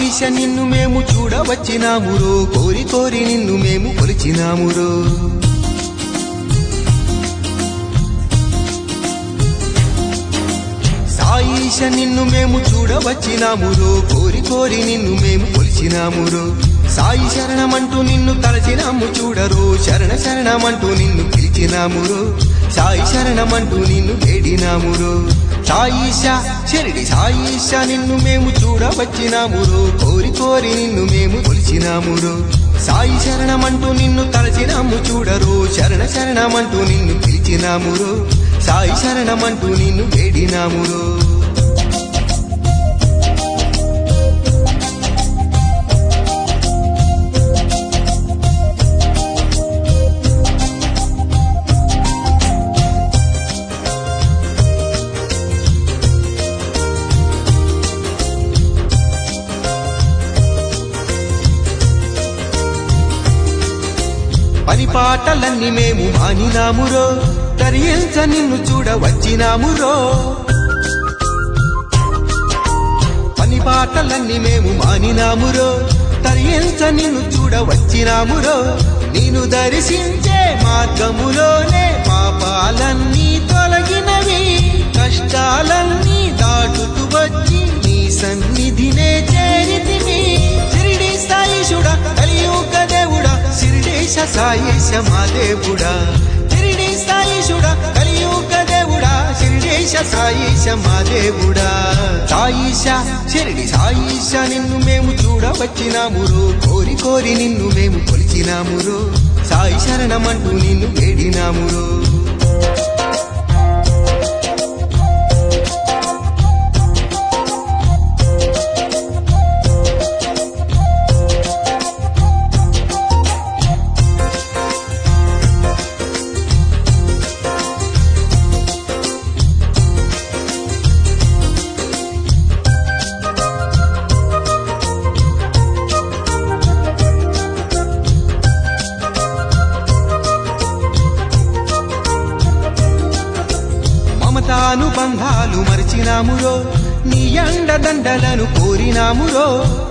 సాయిష నిన్ను మేము చూడవచ్చినామురో కోరి కోరి నిన్ను మేము కొలిచినామురో సాయిష నిన్ను మేము చూడవచ్చినామురో కోరి కోరి నిన్ను మేము కొలిచినామురో సాయి శరణమంటూ నిన్ను తలచినాము చూడరో శరణ శరణమంటూ నిన్ను పిలిచినామురో సాయి శరణమంటూ నిన్ను వేడినామురో సాయిష షిరిడి సాయిష నిన్ను మేము చూడవచ్చినామురో కోరి కోరి నిన్ను మేము కొలిచినామురో సాయి శరణమంటూ నిన్ను తలచినాము చూడరో శరణ శరణమంటూ నిన్ను పిలిచినామురో సాయి శరణమంటూ నిన్ను వేడినామురో పని పాటలన్నీ మేము మానినామురో తరియంచ నిన్ను చూడవచ్చినామురో పని పాటలన్నీ మేము మానినామురో తరియంచ నిన్ను చూడవచ్చినామురో నేను దర్శించే మార్గములోనే పాపాలన్నీ తొలగినవి కష్టాలన్నీ దాటుతూ వచ్చి నీ సన్నిధినే చేరితివి షిరిడి సాయిషుడా కలియుగ దేవుడా శిరిడేశ సాయేశ మా దేవుడా షిరిడి సాయిషుడా కలియుగ దేవుడా శిరిడేశ సాయేశ మా దేవుడా సాయిష షిరిడి సాయిష నిన్ను మేము చూడవచ్చినామురో కోరి కోరి నిన్ను మేము కొలిచినామురో సాయి శరణమంటూ నిన్ను వేడినామురో మమతానుబంధాలు మరిచినామురో నీ అండదండలను కోరినామురో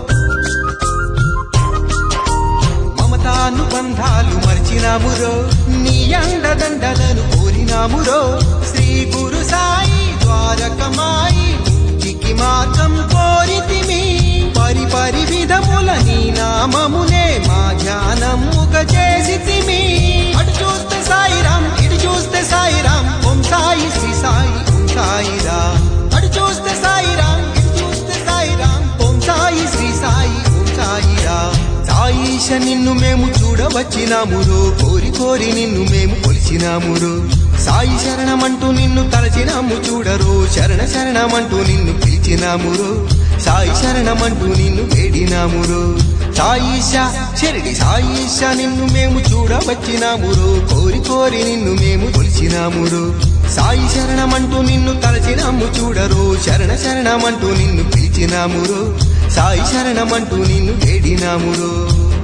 మమతానుబంధాలు మరిచినామురో నీ అండదండలను కోరినామురో శ్రీ గురు సాయి ద్వారకమాయి ముక్తికి మార్గం కోరితిమి పరి పరి విధముల నీ నామమునే మా ధ్యానముగ చేసితిమి అటు చూస్తే సాయిరాం ఇటు చూస్తే సాయిరాం ఓం సాయి శ్రీ సాయి ఓం సాయిరాం అటు చూస్తే సాయిరాం ఇటు చూస్తే సాయిరాం ఓం సాయి శ్రీ సాయి ఓం సాయిరాం సాయిష నిన్ను మేము చూడవచ్చినామురో కోరి కోరి నిన్ను మేము కొలిచినామురో సాయి శరణమంటూ నిన్ను తలచినాము చూడరో శరణ శరణమంటూ నిన్ను పిలిచినామురో సాయి శరణమంటూ నిన్ను వేడినామురో సాయిష షిరిడి సాయిష నిన్ను మేము చూడవచ్చినామురో కోరి కోరి నిన్ను మేము కొలిచినామురో సాయి శరణమంటూ నిన్ను తలచినాము చూడరో శరణ శరణమంటూ నిన్ను పిలిచినామురో సాయి శరణమంటూ నిన్ను వేడినామురో